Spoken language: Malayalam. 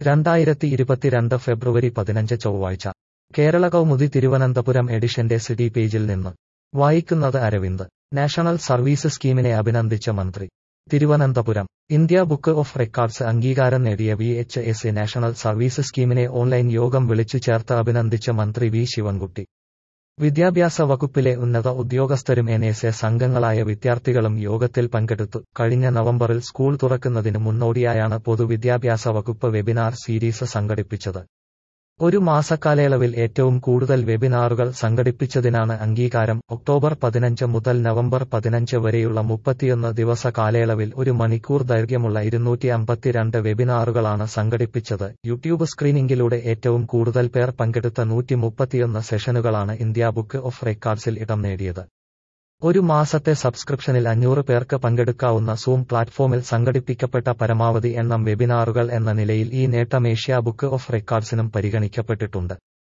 രണ്ടായിരത്തി ഇരുപത്തിരണ്ട് ഫെബ്രുവരി പതിനഞ്ച് ചൊവ്വാഴ്ച കേരള കൗമുദി തിരുവനന്തപുരം എഡിഷന്റെ സിറ്റി പേജിൽ നിന്ന് വായിക്കുന്നത് അരവിന്ദ് നാഷണൽ സർവീസ് സ്കീമിനെ അഭിനന്ദിച്ച മന്ത്രി Thiruvananthapuram India book of records അംഗീകാരം നേടിയ V H S E national service സ്കീമിനെ ഓൺലൈൻ യോഗം വിളിച്ചു ചേർത്ത് അഭിനന്ദിച്ച മന്ത്രി വി ശിവൻകുട്ടി വിദ്യാഭ്യാസ വകുപ്പിലെ ഉന്നത ഉദ്യോഗസ്ഥരും എൻ എസ് എസ് അംഗങ്ങളായ വിദ്യാർത്ഥികളും യോഗത്തിൽ പങ്കെടുത്തു കഴിഞ്ഞ നവംബറിൽ സ്കൂൾ തുറക്കുന്നതിന് മുന്നോടിയായാണ് പൊതുവിദ്യാഭ്യാസ വകുപ്പ് വെബിനാർ സീരീസ് സംഘടിപ്പിച്ചത് ഒരു മാസക്കാലയളവിൽ ഏറ്റവും കൂടുതൽ വെബിനാറുകൾ സംഘടിപ്പിച്ചതിനാണ് അംഗീകാരം ഒക്ടോബർ പതിനഞ്ച് മുതൽ നവംബർ പതിനഞ്ച് വരെയുള്ള മുപ്പത്തിയൊന്ന് ദിവസ കാലയളവിൽ ഒരു മണിക്കൂർ ദൈർഘ്യമുള്ള ഇരുന്നൂറ്റി അമ്പത്തിരണ്ട് വെബിനാറുകളാണ് സംഘടിപ്പിച്ചത് യൂട്യൂബ് സ്ക്രീനിംഗിലൂടെ ഏറ്റവും കൂടുതൽ പേർ പങ്കെടുത്ത നൂറ്റി മുപ്പത്തിയൊന്ന് സെഷനുകളാണ് ഇന്ത്യ ബുക്ക് ഓഫ് റെക്കോർഡ്സിൽ ഇടം നേടിയത് ഒരു മാസത്തെ സബ്സ്ക്രിപ്ഷനിൽ അഞ്ഞൂറ് പേർക്ക് പങ്കെടുക്കാവുന്ന സൂം പ്ലാറ്റ്ഫോമിൽ സംഘടിപ്പിക്കപ്പെട്ട പരമാവധി എണ്ണം വെബിനാറുകൾ എന്ന നിലയിൽ ഈ നേട്ടം ഏഷ്യ ബുക്ക് ഓഫ് റെക്കോർഡ്സിനും പരിഗണിക്കപ്പെട്ടിട്ടുണ്ട്